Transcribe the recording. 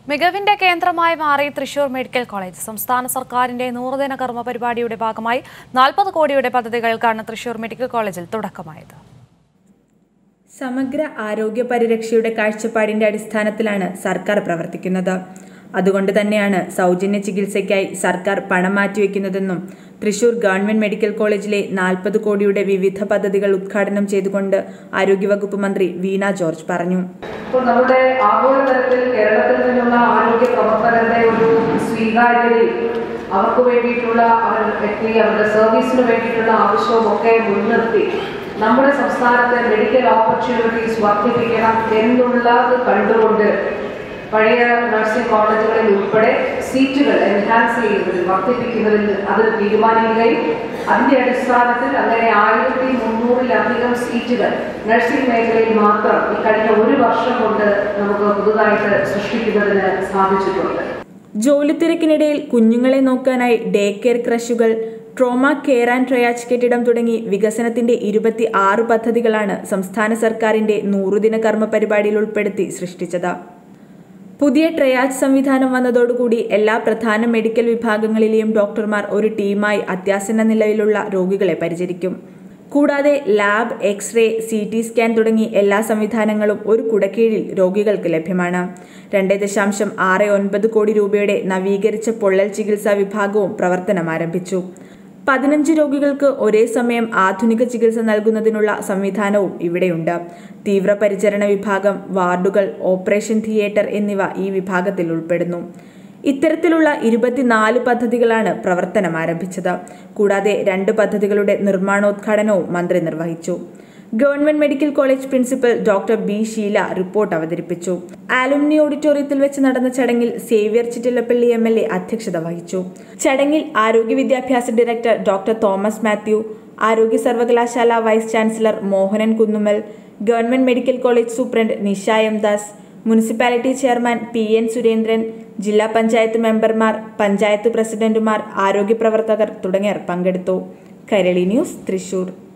മികവിന്റെ കേന്ദ്രമായി മാറി തൃശൂർ മെഡിക്കൽ കോളേജ് സംസ്ഥാന സർക്കാരിന്റെ നൂറുദിന കർമ്മ പരിപാടിയുടെ ഭാഗമായി നാൽപ്പത് കോടിയുടെ പദ്ധതികൾക്കാണ് തൃശൂർ മെഡിക്കൽ കോളേജിൽ തുടക്കമായത് സമഗ്ര ആരോഗ്യ പരിരക്ഷയുടെ കാഴ്ചപ്പാടിന്റെ അടിസ്ഥാനത്തിലാണ് സർക്കാർ പ്രവർത്തിക്കുന്നത് അതുകൊണ്ട് തന്നെയാണ് സൗജന്യ ചികിത്സയ്ക്കായി സർക്കാർ പണം മാറ്റിവെക്കുന്നതെന്നും തൃശൂർ ഗവൺമെന്റ് മെഡിക്കൽ കോളേജിലെ നാൽപ്പത് കോടിയുടെ വിവിധ പദ്ധതികൾ ഉദ്ഘാടനം ചെയ്തുകൊണ്ട് ആരോഗ്യവകുപ്പ് മന്ത്രി വീണ ജോർജ് പറഞ്ഞു ഇപ്പോൾ നമ്മുടെ ആഗോളതലത്തിൽ കേരളത്തിൽ നിന്നുള്ള ആരോഗ്യ പ്രവർത്തകരുടെ ഒരു സ്വീകാര്യതയും അവർക്ക് വേണ്ടിയിട്ടുള്ള അവർ എത്തി അവരുടെ സർവീസിന് വേണ്ടിയിട്ടുള്ള ആവശ്യവും ഒക്കെ മുൻനിർത്തി നമ്മുടെ സംസ്ഥാനത്തെ മെഡിക്കൽ ഓപ്പർച്യൂണിറ്റീസ് വർദ്ധിപ്പിക്കണം എന്നുള്ളത് കണ്ടുകൊണ്ട് പഴയ നഴ്സിംഗ് കോളേജുകളിൽ ഉൾപ്പെടെ സീറ്റുകൾ എൻഹാൻസ് ചെയ്യുന്നതിൽ വർദ്ധിപ്പിക്കുന്നതിൽ അതിൽ തീരുമാനിക്കുകയും അതിന്റെ അടിസ്ഥാനത്തിൽ അങ്ങനെ ആയിരത്തി മുന്നൂറിലധികം സീറ്റുകൾ നഴ്സിംഗ് മേഖലയിൽ മാത്രം ഈ കഴിഞ്ഞ ഒരു വർഷം കൊണ്ട് നമുക്ക് പുതുതായിട്ട് സൃഷ്ടിക്കുന്നതിന് സാധിച്ചിട്ടുണ്ട് ജോലി തിരക്കിനിടയിൽ കുഞ്ഞുങ്ങളെ നോക്കാനായി ഡേ കെയർ ക്രഷുകൾ ട്രോമ കെയർ ആൻഡ് ട്രയാച്ച് കെട്ടിടം തുടങ്ങി വികസനത്തിന്റെ ഇരുപത്തി ആറ് പദ്ധതികളാണ് സംസ്ഥാന സർക്കാരിന്റെ നൂറുദിന കർമ്മ പരിപാടിയിൽ ഉൾപ്പെടുത്തി സൃഷ്ടിച്ചത് പുതിയ ട്രയാച്ച് സംവിധാനം വന്നതോടുകൂടി എല്ലാ പ്രധാന മെഡിക്കൽ വിഭാഗങ്ങളിലെയും ഡോക്ടർമാർ ഒരു ടീമായി അത്യാസന്ന നിലയിലുള്ള രോഗികളെ പരിചരിക്കും കൂടാതെ lab x ray C T scan തുടങ്ങി എല്ലാ സംവിധാനങ്ങളും ഒരു കുടക്കീഴിൽ രോഗികൾക്ക് ലഭ്യമാണ് രണ്ട് ദശാംശം ആറ് ഒൻപത് കോടി രൂപയുടെ നവീകരിച്ച പൊള്ളൽ ചികിത്സാ വിഭാഗവും പ്രവർത്തനം ആരംഭിച്ചു പതിനഞ്ച് രോഗികൾക്ക് ഒരേ സമയം ആധുനിക ചികിത്സ നൽകുന്നതിനുള്ള സംവിധാനവും ഇവിടെയുണ്ട് തീവ്രപരിചരണ വിഭാഗം വാർഡുകൾ ഓപ്പറേഷൻ തിയേറ്റർ എന്നിവ ഈ വിഭാഗത്തിൽ ഉൾപ്പെടുന്നു ഇത്തരത്തിലുള്ള ഇരുപത്തിനാല് പദ്ധതികളാണ് പ്രവർത്തനം ആരംഭിച്ചത് കൂടാതെ രണ്ട് പദ്ധതികളുടെ നിർമ്മാണോദ്ഘാടനവും മന്ത്രി നിർവഹിച്ചു government medical college principal doctor B Sheela report അവതരിപ്പിച്ചു ആലുമിനി ഓഡിറ്റോറിയത്തിൽ വെച്ച് നടന്ന ചടങ്ങിൽ Xavier Chittilappilly M L A അധ്യക്ഷത വഹിച്ചു ചടങ്ങിൽ ആരോഗ്യ വിദ്യാഭ്യാസ ഡയറക്ടർ ഡോക്ടർ തോമസ് മാത്യു ആരോഗ്യ സർവകലാശാല vice chancellor Mohanan Kunnummal government medical college superintendent Nisha M Das municipality chairman P N Surendran ജില്ലാ പഞ്ചായത്ത് മെമ്പർമാർ പഞ്ചായത്ത് പ്രസിഡന്റുമാർ ആരോഗ്യ പ്രവർത്തകർ തുടങ്ങിയവർ പങ്കെടുത്തു കൈരളി ന്യൂസ് തൃശൂർ